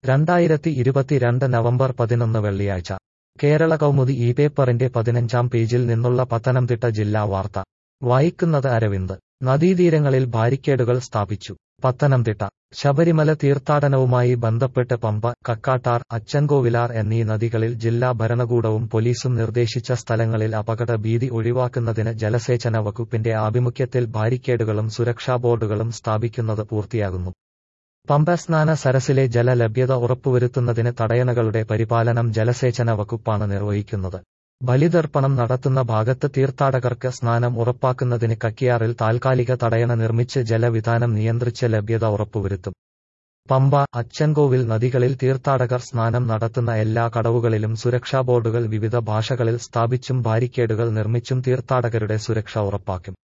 രണ്ടായിരത്തി ഇരുപത്തിരണ്ട് നവംബർ പതിനൊന്ന് വെള്ളിയാഴ്ച കേരള കൗമുദി ഈ പേപ്പറിന്റെ പതിനഞ്ചാം പേജിൽ നിന്നുള്ള പത്തനംതിട്ട ജില്ലാ വാർത്ത വായിക്കുന്നത് അരവിന്ദ് നദീതീരങ്ങളിൽ ബാരിക്കേഡുകൾ സ്ഥാപിച്ചു പത്തനംതിട്ട ശബരിമല തീർത്ഥാടനവുമായി ബന്ധപ്പെട്ട് പമ്പ കക്കാട്ടാർ അച്ചൻകോവിലാർ എന്നീ നദികളിൽ ജില്ലാ ഭരണകൂടവും പോലീസും നിർദ്ദേശിച്ച സ്ഥലങ്ങളിൽ അപകട ഭീതി ഒഴിവാക്കുന്നതിന് ജലസേചന വകുപ്പിന്റെ ആഭിമുഖ്യത്തിൽ ബാരിക്കേഡുകളും സുരക്ഷാ ബോർഡുകളും സ്ഥാപിക്കുന്നത് പൂർത്തിയാകുന്നു പമ്പ സ്നാന സരസിലെ ജലലഭ്യത ഉറപ്പുവരുത്തുന്നതിന് തടയണകളുടെ പരിപാലനം ജലസേചന വകുപ്പാണ് നിർവഹിക്കുന്നത് ബലിതർപ്പണം നടത്തുന്ന ഭാഗത്ത് തീർത്ഥാടകർക്ക് സ്നാനം ഉറപ്പാക്കുന്നതിന് കക്കിയാറിൽ താൽക്കാലിക തടയണ നിർമ്മിച്ച് ജലവിധാനം നിയന്ത്രിച്ച് ലഭ്യത ഉറപ്പുവരുത്തും പമ്പ അച്ചൻകോവിൽ നദികളിൽ തീർത്ഥാടകർ സ്നാനം നടത്തുന്ന എല്ലാ കടവുകളിലും സുരക്ഷാ ബോർഡുകൾ വിവിധ ഭാഷകളിൽ സ്ഥാപിച്ചും ബാരിക്കേഡുകൾ നിർമ്മിച്ചും തീർത്ഥാടകരുടെ സുരക്ഷ ഉറപ്പാക്കും